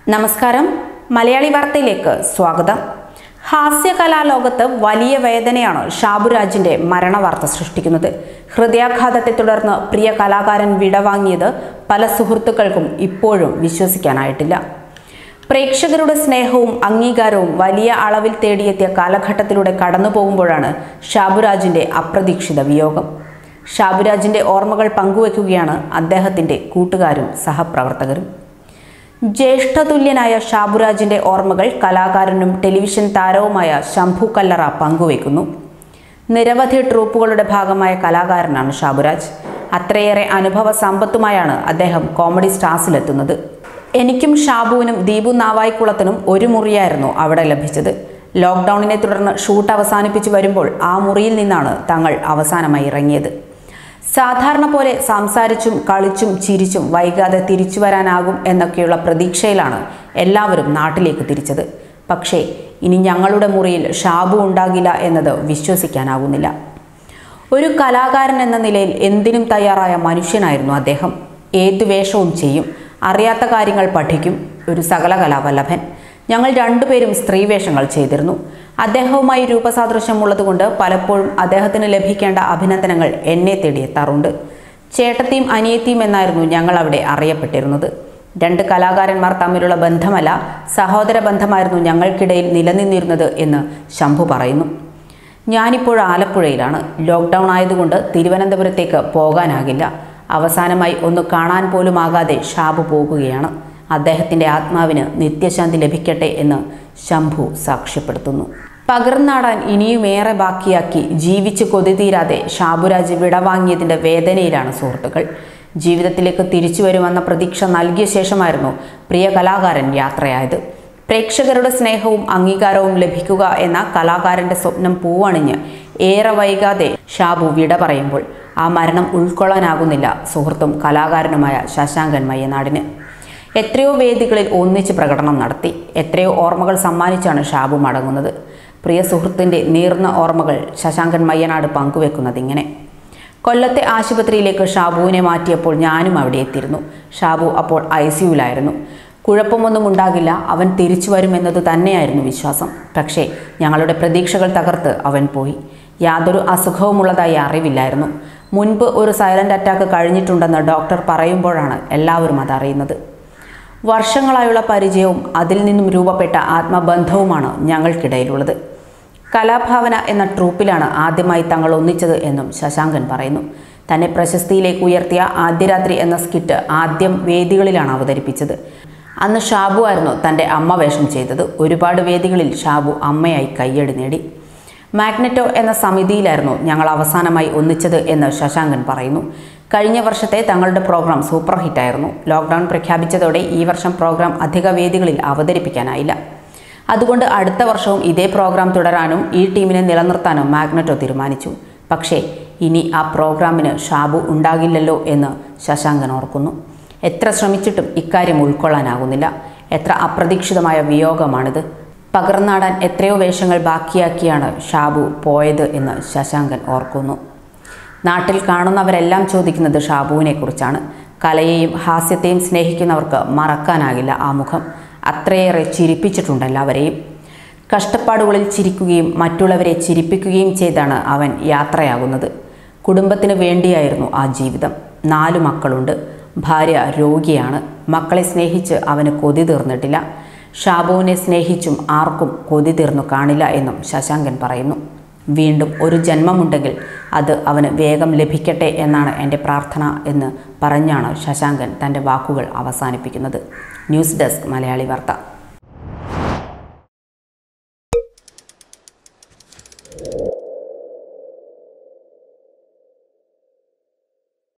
നമസ്കാരം മലയാളി വാർത്തയിലേക്ക് സ്വാഗതം ഹാസ്യകലാലോകത്ത് വലിയ വേദനയാണ് ഷാബുരാജിന്റെ മരണവാർത്ത സൃഷ്ടിക്കുന്നത് ഹൃദയാഘാതത്തെ തുടർന്ന് പ്രിയ കലാകാരൻ വിടവാങ്ങിയത് പല സുഹൃത്തുക്കൾക്കും ഇപ്പോഴും വിശ്വസിക്കാനായിട്ടില്ല പ്രേക്ഷകരുടെ സ്നേഹവും അംഗീകാരവും വലിയ അളവിൽ തേടിയെത്തിയ കാലഘട്ടത്തിലൂടെ കടന്നു പോകുമ്പോഴാണ് ഷാബുരാജിന്റെ അപ്രതീക്ഷിത വിയോഗം ഷാബുരാജിന്റെ ഓർമ്മകൾ പങ്കുവെക്കുകയാണ് അദ്ദേഹത്തിന്റെ കൂട്ടുകാരും സഹപ്രവർത്തകരും ജ്യേഷ്ഠതുല്യനായ ഷാബുരാജിന്റെ ഓർമ്മകൾ കലാകാരനും ടെലിവിഷൻ താരവുമായ ശംഭു കല്ലറ പങ്കുവയ്ക്കുന്നു നിരവധി ട്രൂപ്പുകളുടെ ഭാഗമായ കലാകാരനാണ് ഷാബുരാജ് അത്രയേറെ അനുഭവ സമ്പത്തുമായാണ് അദ്ദേഹം കോമഡി സ്റ്റാർസിലെത്തുന്നത് എനിക്കും ഷാബുവിനും ദീപു നാവായിക്കുളത്തിനും ഒരു മുറിയായിരുന്നു അവിടെ ലഭിച്ചത് ലോക്ക്ഡൌണിനെ തുടർന്ന് ഷൂട്ട് അവസാനിപ്പിച്ചു വരുമ്പോൾ ആ മുറിയിൽ നിന്നാണ് തങ്ങൾ അവസാനമായി ഇറങ്ങിയത് സാധാരണ പോലെ സംസാരിച്ചും കളിച്ചും ചിരിച്ചും വൈകാതെ തിരിച്ചു വരാനാകും എന്നൊക്കെയുള്ള പ്രതീക്ഷയിലാണ് എല്ലാവരും നാട്ടിലേക്ക് തിരിച്ചത് പക്ഷേ ഇനി ഞങ്ങളുടെ മുറിയിൽ ഷാബു ഉണ്ടാകില്ല എന്നത് വിശ്വസിക്കാനാകുന്നില്ല ഒരു കലാകാരൻ എന്ന നിലയിൽ എന്തിനും തയ്യാറായ മനുഷ്യനായിരുന്നു അദ്ദേഹം ഏതു വേഷവും ചെയ്യും അറിയാത്ത കാര്യങ്ങൾ പഠിക്കും ഒരു സകല കലാവല്ലഭൻ ഞങ്ങൾ രണ്ടുപേരും സ്ത്രീവേഷങ്ങൾ ചെയ്തിരുന്നു അദ്ദേഹവുമായി രൂപസാദൃശ്യമുള്ളതുകൊണ്ട് പലപ്പോഴും അദ്ദേഹത്തിന് ലഭിക്കേണ്ട അഭിനന്ദനങ്ങൾ എന്നെ തേടിയെത്താറുണ്ട് ചേട്ടത്തിയും അനിയത്തിയും എന്നായിരുന്നു ഞങ്ങൾ അവിടെ അറിയപ്പെട്ടിരുന്നത് രണ്ട് കലാകാരന്മാർ തമ്മിലുള്ള ബന്ധമല്ല സഹോദര ബന്ധമായിരുന്നു ഞങ്ങൾക്കിടയിൽ നിലനിന്നിരുന്നത് എന്ന് ശംഭു പറയുന്നു ഞാനിപ്പോൾ ആലപ്പുഴയിലാണ് ലോക്ക്ഡൗൺ ആയതുകൊണ്ട് തിരുവനന്തപുരത്തേക്ക് പോകാനാകില്ല അവസാനമായി ഒന്ന് കാണാൻ പോലും ആകാതെ ഷാബു പോകുകയാണ് അദ്ദേഹത്തിൻ്റെ ആത്മാവിന് നിത്യശാന്തി ലഭിക്കട്ടെ എന്ന് ശംഭു സാക്ഷ്യപ്പെടുത്തുന്നു പകർന്നാടാൻ ഇനിയുമേറെ ബാക്കിയാക്കി ജീവിച്ച് കൊതി തീരാതെ ഷാബുരാജ് വിടവാങ്ങിയതിൻ്റെ വേദനയിലാണ് സുഹൃത്തുക്കൾ ജീവിതത്തിലേക്ക് തിരിച്ചു വരുമെന്ന പ്രതീക്ഷ നൽകിയ ശേഷമായിരുന്നു പ്രിയ കലാകാരൻ യാത്രയായത് പ്രേക്ഷകരുടെ സ്നേഹവും അംഗീകാരവും ലഭിക്കുക എന്ന കലാകാരന്റെ സ്വപ്നം പൂവണിഞ്ഞ് ഏറെ വൈകാതെ ഷാബു വിട പറയുമ്പോൾ ആ മരണം ഉൾക്കൊള്ളാനാകുന്നില്ല സുഹൃത്തും കലാകാരനുമായ ശശാങ്കൻ മയ്യനാടിന് എത്രയോ വേദികളിൽ ഒന്നിച്ച് പ്രകടനം നടത്തി എത്രയോ ഓർമ്മകൾ സമ്മാനിച്ചാണ് ഷാബു മടങ്ങുന്നത് പ്രിയ സുഹൃത്തിൻ്റെ നീർന്ന ഓർമ്മകൾ ശശാങ്കൻ മയ്യനാട് പങ്കുവെക്കുന്നത് ഇങ്ങനെ കൊല്ലത്തെ ആശുപത്രിയിലേക്ക് ഷാബുവിനെ മാറ്റിയപ്പോൾ ഞാനും അവിടെ എത്തിയിരുന്നു ഷാബു അപ്പോൾ ഐ സിയുലായിരുന്നു കുഴപ്പമൊന്നും ഉണ്ടാകില്ല അവൻ തിരിച്ചു വരുമെന്നത് തന്നെയായിരുന്നു വിശ്വാസം പക്ഷേ ഞങ്ങളുടെ പ്രതീക്ഷകൾ തകർത്ത് അവൻ പോയി യാതൊരു അസുഖവുമുള്ളതായി അറിവില്ലായിരുന്നു മുൻപ് ഒരു സൈലന്റ് അറ്റാക്ക് കഴിഞ്ഞിട്ടുണ്ടെന്ന് ഡോക്ടർ പറയുമ്പോഴാണ് എല്ലാവരും അതറിയുന്നത് വർഷങ്ങളായുള്ള പരിചയവും അതിൽ നിന്നും രൂപപ്പെട്ട ആത്മബന്ധവുമാണ് ഞങ്ങൾക്കിടയിലുള്ളത് കലാഭാവന എന്ന ട്രൂപ്പിലാണ് ആദ്യമായി തങ്ങൾ ഒന്നിച്ചത് എന്നും ശശാങ്കൻ പറയുന്നു തന്നെ പ്രശസ്തിയിലേക്ക് ഉയർത്തിയ ആദ്യരാത്രി എന്ന സ്കിറ്റ് ആദ്യം വേദികളിലാണ് അവതരിപ്പിച്ചത് അന്ന് ഷാബു ആയിരുന്നു തൻ്റെ അമ്മ വേഷം ചെയ്തത് ഒരുപാട് വേദികളിൽ ഷാബു അമ്മയായി കയ്യടി നേടി മാഗ്നറ്റോ എന്ന സമിതിയിലായിരുന്നു ഞങ്ങൾ അവസാനമായി ഒന്നിച്ചത് എന്ന് ശശാങ്കൻ പറയുന്നു കഴിഞ്ഞ വർഷത്തെ തങ്ങളുടെ പ്രോഗ്രാം സൂപ്പർ ഹിറ്റായിരുന്നു ലോക്ക്ഡൗൺ പ്രഖ്യാപിച്ചതോടെ ഈ വർഷം പ്രോഗ്രാം അധിക വേദികളിൽ അവതരിപ്പിക്കാനായില്ല അതുകൊണ്ട് അടുത്ത വർഷവും ഇതേ പ്രോഗ്രാം തുടരാനും ഈ ടീമിനെ നിലനിർത്താനും മാഗ്നറ്റോ തീരുമാനിച്ചു പക്ഷേ ഇനി ആ പ്രോഗ്രാമിന് ഷാബു ഉണ്ടാകില്ലല്ലോ എന്ന് ശശാങ്കൻ ഓർക്കുന്നു എത്ര ശ്രമിച്ചിട്ടും ഇക്കാര്യം ഉൾക്കൊള്ളാനാകുന്നില്ല എത്ര അപ്രതീക്ഷിതമായ വിയോഗമാണിത് പകർന്നാടാൻ എത്രയോ വേഷങ്ങൾ ബാക്കിയാക്കിയാണ് ഷാബു പോയത് എന്ന് ശശാങ്കൻ ഓർക്കുന്നു നാട്ടിൽ കാണുന്നവരെല്ലാം ചോദിക്കുന്നത് ഷാബുവിനെ കുറിച്ചാണ് കലയെയും ഹാസ്യത്തെയും സ്നേഹിക്കുന്നവർക്ക് മറക്കാനാകില്ല ആ മുഖം അത്രയേറെ ചിരിപ്പിച്ചിട്ടുണ്ട് എല്ലാവരെയും കഷ്ടപ്പാടുകളിൽ ചിരിക്കുകയും മറ്റുള്ളവരെ ചിരിപ്പിക്കുകയും ചെയ്താണ് അവൻ യാത്രയാകുന്നത് കുടുംബത്തിന് വേണ്ടിയായിരുന്നു ആ ജീവിതം നാലു മക്കളുണ്ട് ഭാര്യ രോഗിയാണ് മക്കളെ സ്നേഹിച്ച് അവന് കൊതി തീർന്നിട്ടില്ല ഷാബുവിനെ സ്നേഹിച്ചും ആർക്കും കൊതി തീർന്നു കാണില്ല എന്നും ശശാങ്കൻ പറയുന്നു വീണ്ടും ഒരു ജന്മമുണ്ടെങ്കിൽ അത് അവന് വേഗം ലഭിക്കട്ടെ എന്നാണ് എൻ്റെ പ്രാർത്ഥന എന്ന് പറഞ്ഞാണ് ശശാങ്കൻ തൻ്റെ വാക്കുകൾ അവസാനിപ്പിക്കുന്നത് ന്യൂസ് ഡെസ്ക് മലയാളി വാർത്ത